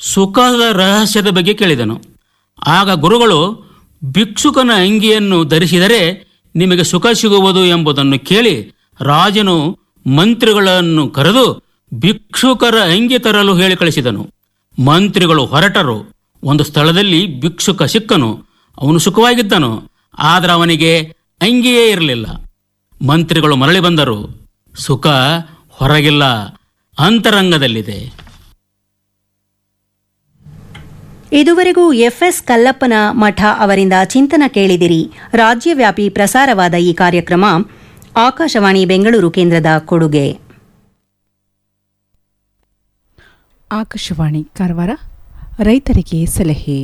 ಸುಖದ ರಹಸ್ಯದ ಬಗ್ಗೆ ಕೇಳಿದನು ಆಗ ಗುರುಗಳು ಭಿಕ್ಷುಕನ ಅಂಗಿಯನ್ನು ಧರಿಸಿದರೆ ನಿಮಗೆ ಸುಖ ಸಿಗುವುದು ಎಂಬುದನ್ನು ಕೇಳಿ ರಾಜನು ಮಂತ್ರಿಗಳನ್ನು ಕರೆದು ಭಿಕ್ಷುಕರ ಅಂಗಿ ತರಲು ಹೇಳಿ ಕಳಿಸಿದನು ಮಂತ್ರಿಗಳು ಹೊರಟರು ಒಂದು ಸ್ಥಳದಲ್ಲಿ ಭಿಕ್ಷುಕ ಸಿಕ್ಕನು ಅವನು ಸುಖವಾಗಿದ್ದನು ಆದರೆ ಅವನಿಗೆ ಅಂಗಿಯೇ ಇರಲಿಲ್ಲ ಮಂತ್ರಿಗಳು ಮರಳಿ ಬಂದರು ಸುಖ ಹೊರಗಿಲ್ಲ ಅಂತರಂಗದಲ್ಲಿದೆ ಇದುವರೆಗೂ ಎಫ್ಎಸ್ ಕಲ್ಲಪ್ಪನ ಮಠ ಅವರಿಂದ ಚಿಂತನ ಕೇಳಿದಿರಿ ರಾಜ್ಯವ್ಯಾಪಿ ಪ್ರಸಾರವಾದ ಈ ಕಾರ್ಯಕ್ರಮ ಆಕಾಶವಾಣಿ ಬೆಂಗಳೂರು ಕೇಂದ್ರದ ಕೊಡುಗೆ ಆಕಾಶವಾಣಿ ಕಾರವಾರ ರೈತರಿಗೆ ಸಲಹೆ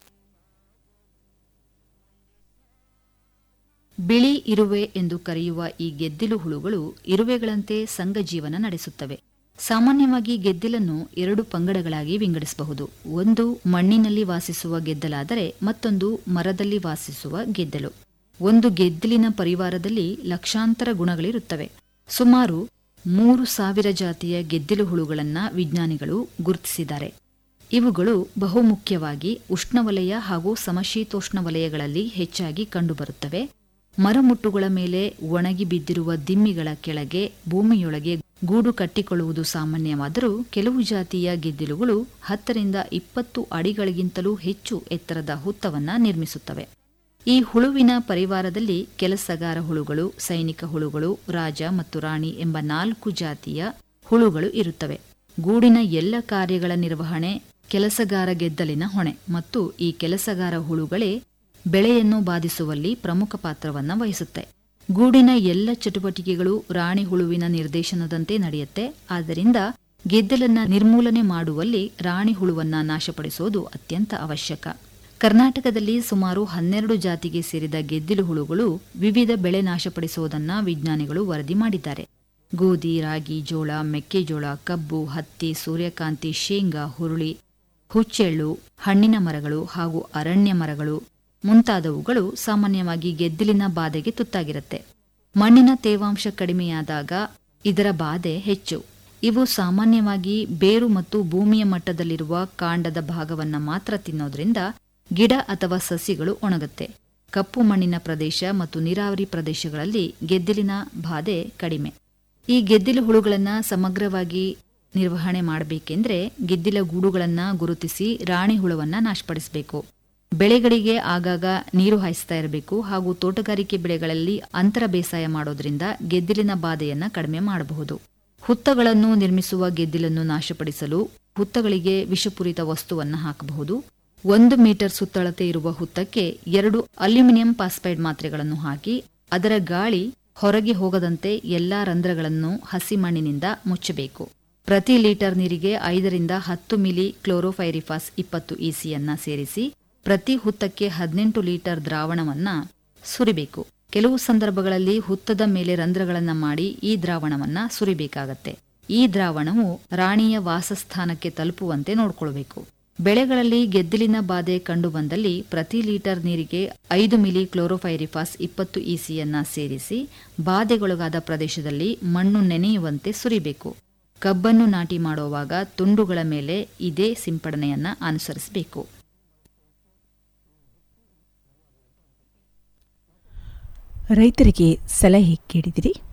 ಬಿಳಿ ಇರುವೆ ಎಂದು ಕರೆಯುವ ಈ ಗೆದ್ದಿಲು ಹುಳುಗಳು ಇರುವೆಗಳಂತೆ ಸಂಘ ಜೀವನ ನಡೆಸುತ್ತವೆ ಸಾಮಾನ್ಯವಾಗಿ ಗೆದ್ದಿಲನ್ನು ಎರಡು ಪಂಗಡಗಳಾಗಿ ವಿಂಗಡಿಸಬಹುದು ಒಂದು ಮಣ್ಣಿನಲ್ಲಿ ವಾಸಿಸುವ ಗೆದ್ದಲಾದರೆ ಮತ್ತೊಂದು ಮರದಲ್ಲಿ ವಾಸಿಸುವ ಗೆದ್ದಲು ಒಂದು ಗೆದ್ದಿಲಿನ ಪರಿವಾರದಲ್ಲಿ ಲಕ್ಷಾಂತರ ಗುಣಗಳಿರುತ್ತವೆ ಸುಮಾರು ಮೂರು ಸಾವಿರ ಜಾತಿಯ ಗೆದ್ದಿಲು ಹುಳುಗಳನ್ನ ವಿಜ್ಞಾನಿಗಳು ಗುರುತಿಸಿದ್ದಾರೆ ಇವುಗಳು ಬಹುಮುಖ್ಯವಾಗಿ ಉಷ್ಣವಲಯ ಹಾಗೂ ಸಮಶೀತೋಷ್ಣ ವಲಯಗಳಲ್ಲಿ ಹೆಚ್ಚಾಗಿ ಕಂಡುಬರುತ್ತವೆ ಮರಮುಟ್ಟುಗಳ ಮೇಲೆ ಒಣಗಿ ಬಿದ್ದಿರುವ ದಿಮ್ಮಿಗಳ ಕೆಳಗೆ ಭೂಮಿಯೊಳಗೆ ಗೂಡು ಕಟ್ಟಿಕೊಳ್ಳುವುದು ಸಾಮಾನ್ಯವಾದರೂ ಕೆಲವು ಜಾತಿಯ ಗೆದ್ದಿಲುಗಳು ಹತ್ತರಿಂದ ಇಪ್ಪತ್ತು ಅಡಿಗಳಿಗಿಂತಲೂ ಹೆಚ್ಚು ಎತ್ತರದ ಹುತ್ತವನ್ನ ನಿರ್ಮಿಸುತ್ತವೆ ಈ ಹುಳುವಿನ ಪರಿವಾರದಲ್ಲಿ ಕೆಲಸಗಾರ ಹುಳುಗಳು ಸೈನಿಕ ಹುಳುಗಳು ರಾಜ ಮತ್ತು ರಾಣಿ ಎಂಬ ನಾಲ್ಕು ಜಾತಿಯ ಹುಳುಗಳು ಇರುತ್ತವೆ ಗೂಡಿನ ಎಲ್ಲ ಕಾರ್ಯಗಳ ನಿರ್ವಹಣೆ ಕೆಲಸಗಾರ ಗೆದ್ದಲಿನ ಹೊಣೆ ಮತ್ತು ಈ ಕೆಲಸಗಾರ ಹುಳುಗಳೇ ಬೆಳೆಯನ್ನು ಬಾಧಿಸುವಲ್ಲಿ ಪ್ರಮುಖ ಪಾತ್ರವನ್ನು ವಹಿಸುತ್ತೆ ಗೂಡಿನ ಎಲ್ಲ ಚಟುವಟಿಕೆಗಳು ರಾಣಿ ಹುಳುವಿನ ನಿರ್ದೇಶನದಂತೆ ನಡೆಯುತ್ತೆ ಆದ್ದರಿಂದ ಗೆದ್ದಲನ್ನ ನಿರ್ಮೂಲನೆ ಮಾಡುವಲ್ಲಿ ರಾಣಿ ಹುಳುವನ್ನ ನಾಶಪಡಿಸುವುದು ಅತ್ಯಂತ ಅವಶ್ಯಕ ಕರ್ನಾಟಕದಲ್ಲಿ ಸುಮಾರು ಹನ್ನೆರಡು ಜಾತಿಗೆ ಸೇರಿದ ಗೆದ್ದಿಲು ಹುಳುಗಳು ವಿವಿಧ ಬೆಳೆ ನಾಶಪಡಿಸುವುದನ್ನ ವಿಜ್ಞಾನಿಗಳು ವರದಿ ಮಾಡಿದ್ದಾರೆ ಗೋಧಿ ರಾಗಿ ಜೋಳ ಮೆಕ್ಕೆಜೋಳ ಕಬ್ಬು ಹತ್ತಿ ಸೂರ್ಯಕಾಂತಿ ಶೇಂಗಾ ಹುರುಳಿ ಹುಚ್ಚೆಳ್ಳು ಹಣ್ಣಿನ ಮರಗಳು ಹಾಗೂ ಅರಣ್ಯ ಮರಗಳು ಮುಂತಾದವುಗಳು ಸಾಮಾನ್ಯವಾಗಿ ಗೆದ್ದಿಲಿನ ಬಾಧೆಗೆ ತುತ್ತಾಗಿರುತ್ತೆ ಮಣ್ಣಿನ ತೇವಾಂಶ ಕಡಿಮೆಯಾದಾಗ ಇದರ ಬಾಧೆ ಹೆಚ್ಚು ಇವು ಸಾಮಾನ್ಯವಾಗಿ ಬೇರು ಮತ್ತು ಭೂಮಿಯ ಮಟ್ಟದಲ್ಲಿರುವ ಕಾಂಡದ ಭಾಗವನ್ನ ಮಾತ್ರ ತಿನ್ನೋದ್ರಿಂದ ಗಿಡ ಅಥವಾ ಸಸಿಗಳು ಒಣಗುತ್ತೆ ಕಪ್ಪು ಮಣ್ಣಿನ ಪ್ರದೇಶ ಮತ್ತು ನೀರಾವರಿ ಪ್ರದೇಶಗಳಲ್ಲಿ ಗೆದ್ದಿಲಿನ ಬಾಧೆ ಕಡಿಮೆ ಈ ಗೆದ್ದಿಲು ಹುಳುಗಳನ್ನ ಸಮಗ್ರವಾಗಿ ನಿರ್ವಹಣೆ ಮಾಡಬೇಕೆಂದ್ರೆ ಗೆದ್ದಿಲ ಗೂಡುಗಳನ್ನ ಗುರುತಿಸಿ ರಾಣಿ ಹುಳುವನ್ನ ನಾಶಪಡಿಸಬೇಕು ಬೆಳೆಗಳಿಗೆ ಆಗಾಗ ನೀರು ಹಾಯಿಸ್ತಾ ಇರಬೇಕು ಹಾಗೂ ತೋಟಗಾರಿಕೆ ಬೆಳೆಗಳಲ್ಲಿ ಅಂತರ ಬೇಸಾಯ ಮಾಡೋದ್ರಿಂದ ಗೆದ್ದಿಲಿನ ಬಾಧೆಯನ್ನ ಕಡಿಮೆ ಮಾಡಬಹುದು ಹುತ್ತಗಳನ್ನು ನಿರ್ಮಿಸುವ ಗೆದ್ದಿಲನ್ನು ನಾಶಪಡಿಸಲು ಹುತ್ತಗಳಿಗೆ ವಿಷಪೂರಿತ ವಸ್ತುವನ್ನು ಹಾಕಬಹುದು ಒಂದು ಮೀಟರ್ ಸುತ್ತಳತೆ ಇರುವ ಹುತ್ತಕ್ಕೆ ಎರಡು ಅಲ್ಯೂಮಿನಿಯಂ ಪಾಸ್ಪೈಡ್ ಮಾತ್ರೆಗಳನ್ನು ಹಾಕಿ ಅದರ ಗಾಳಿ ಹೊರಗೆ ಹೋಗದಂತೆ ಎಲ್ಲಾ ರಂಧ್ರಗಳನ್ನು ಹಸಿ ಮಣ್ಣಿನಿಂದ ಮುಚ್ಚಬೇಕು ಪ್ರತಿ ಲೀಟರ್ ನೀರಿಗೆ ಐದರಿಂದ ಹತ್ತು ಮಿಲಿ ಕ್ಲೋರೋಫೈರಿಫಾಸ್ ಇಪ್ಪತ್ತು ಇಸಿಯನ್ನ ಸೇರಿಸಿ ಪ್ರತಿ ಹುತ್ತಕ್ಕೆ ಹದಿನೆಂಟು ಲೀಟರ್ ದ್ರಾವಣವನ್ನ ಸುರಿಬೇಕು ಕೆಲವು ಸಂದರ್ಭಗಳಲ್ಲಿ ಹುತ್ತದ ಮೇಲೆ ರಂಧ್ರಗಳನ್ನ ಮಾಡಿ ಈ ದ್ರಾವಣವನ್ನ ಸುರಿಬೇಕಾಗತ್ತೆ ಈ ದ್ರಾವಣವು ರಾಣಿಯ ವಾಸಸ್ಥಾನಕ್ಕೆ ತಲುಪುವಂತೆ ನೋಡಿಕೊಳ್ಬೇಕು ಬೆಳೆಗಳಲ್ಲಿ ಗೆದ್ದಿಲಿನ ಬಾಧೆ ಕಂಡುಬಂದಲ್ಲಿ ಪ್ರತಿ ಲೀಟರ್ ನೀರಿಗೆ ಐದು ಮಿಲಿ ಕ್ಲೋರೋಫೈರಿಫಾಸ್ ಇಪ್ಪತ್ತು ಇಸಿಯನ್ನ ಸೇರಿಸಿ ಬಾಧೆಗೊಳಗಾದ ಪ್ರದೇಶದಲ್ಲಿ ಮಣ್ಣು ನೆನೆಯುವಂತೆ ಸುರಿಬೇಕು ಕಬ್ಬನ್ನು ನಾಟಿ ಮಾಡುವಾಗ ತುಂಡುಗಳ ಮೇಲೆ ಇದೇ ಸಿಂಪಡಣೆಯನ್ನ ಅನುಸರಿಸಬೇಕು ರೈತರಿಗೆ ಸಲಹೆ ಕೇಳಿದಿರಿ